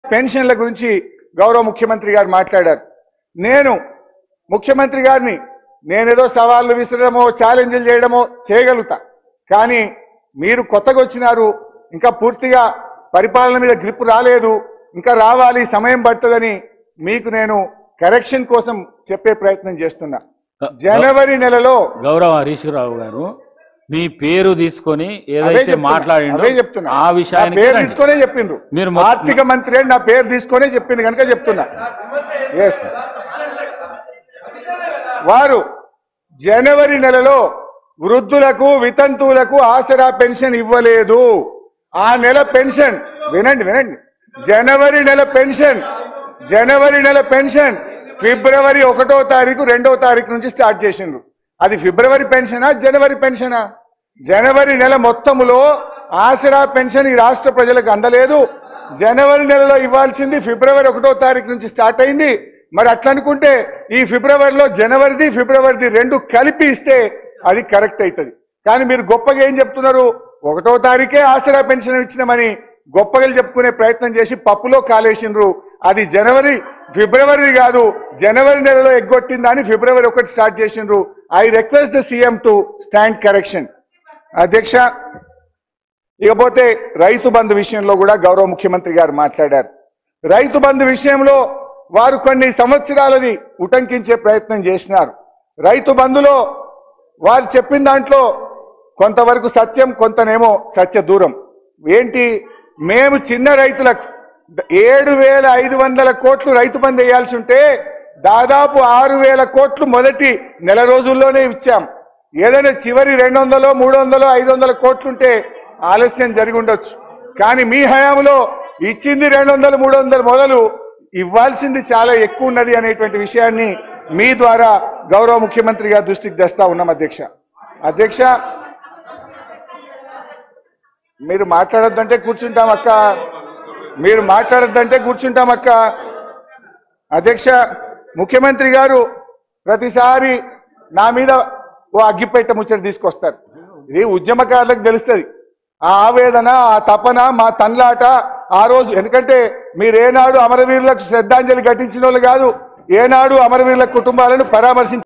పెన్షన్ల గురించి గౌరవ ముఖ్యమంత్రి గారు మాట్లాడారు నేను ముఖ్యమంత్రి గారిని నేనేదో సవాళ్లు విసరడమో ఛాలెంజ్లు చేయడమో చేయగలుగుతా కానీ మీరు కొత్తగా వచ్చినారు ఇంకా పూర్తిగా పరిపాలన మీద గ్రిప్ రాలేదు ఇంకా రావాలి సమయం పడుతుందని మీకు నేను కరెక్షన్ కోసం చెప్పే ప్రయత్నం చేస్తున్నా జనవరి నెలలో గౌరవ హరీష్ రావు గారు మీ పేరు తీసుకొని అవే ఏదైతే చెప్తున్నా, మాట్లాడిండో అవే చెప్తున్నా ఆ నా విషయానికి పేరు రండి. తీసుకొనే చెప్పిండ్రు మీరు మొత్తం- ఆర్థిక మంత్రి అని నా పేరు తీసుకొనే చెప్పింది కనుక చెప్తున్నా ఎస్ వారు జనవరి నెలలో వృద్ధులకు వితంతువులకు ఆసరా పెన్షన్ ఇవ్వలేదు ఆ నెల పెన్షన్ వినండి వినండి జనవరి నెల పెన్షన్ జనవరి నెల పెన్షన్ ఫిబ్రవరి ఒకటో తారీఖు రెండో తారీఖు నుంచి స్టార్ట్ చేసిండ్రు అది ఫిబ్రవరి పెన్షనా జనవరి పెన్షనా జనవరి నెల మొత్తములో ఆసరా పెన్షన్ ఈ రాష్ట్ర ప్రజలకు అందలేదు జనవరి నెలలో ఇవ్వాల్సింది ఫిబ్రవరి ఒకటో తారీఖు నుంచి స్టార్ట్ అయింది మరి అట్లా అనుకుంటే ఈ ఫిబ్రవరిలో జనవరిది ఫిబ్రవరిది రెండు కలిపి ఇస్తే అది కరెక్ట్ అవుతుంది కానీ మీరు గొప్పగా ఏం చెప్తున్నారు ఒకటో తారీఖే ఆసరా పెన్షన్ ఇచ్చినామని గొప్పగా చెప్పుకునే ప్రయత్నం చేసి పప్పులో కాలేసిండ్రు అది జనవరి ఫిబ్రవరి కాదు జనవరి నెలలో ఎగ్గొట్టిందని ఫిబ్రవరి ఒకటి స్టార్ట్ చేసిండ్రు I request the CM to stand correction అధ్యక్ష ఇకపోతే రైతు బంధు విషయంలో కూడా గౌరవ ముఖ్యమంత్రి గారు మాట్లాడారు రైతు బంధు విషయంలో వారు కొన్ని సంవత్సరాలది ఉటంకించే ప్రయత్నం చేసినారు రైతు బంధులో వారు చెప్పిన దాంట్లో కొంతవరకు సత్యం కొంతనేమో సత్య దూరం ఏంటి మేము చిన్న రైతులకు ఏడు వేల ఐదు వందల కోట్లు రైతు బంధు వేయాల్సి ఉంటే దాదాపు ఆరు వేల కోట్లు మొదటి నెల రోజుల్లోనే ఇచ్చాం ఏదైనా చివరి రెండు వందలో మూడు వందలో ఐదు వందల కోట్లుంటే ఆలస్యం జరిగి ఉండొచ్చు కానీ మీ హయాంలో ఇచ్చింది రెండు వందలు మూడు వందలు మొదలు ఇవ్వాల్సింది చాలా ఎక్కువ ఉన్నది అనేటువంటి విషయాన్ని మీ ద్వారా గౌరవ ముఖ్యమంత్రి గారి దృష్టికి తెస్తా ఉన్నాం అధ్యక్ష అధ్యక్ష మీరు మాట్లాడొద్దంటే కూర్చుంటాం అక్క మీరు మాట్లాడొద్దంటే కూర్చుంటాం అక్క అధ్యక్ష ముఖ్యమంత్రి గారు ప్రతిసారి నా మీద ఓ అగ్గిపెట్ట ముచ్చట తీసుకొస్తారు ఇది ఉద్యమకారులకు తెలుస్తుంది ఆ ఆవేదన ఆ తపన మా తన్లాట ఆ రోజు ఎందుకంటే మీరు ఏనాడు అమరవీరులకు శ్రద్ధాంజలి ఘటించిన వాళ్ళు కాదు ఏనాడు అమరవీరుల కుటుంబాలను పరామర్శించి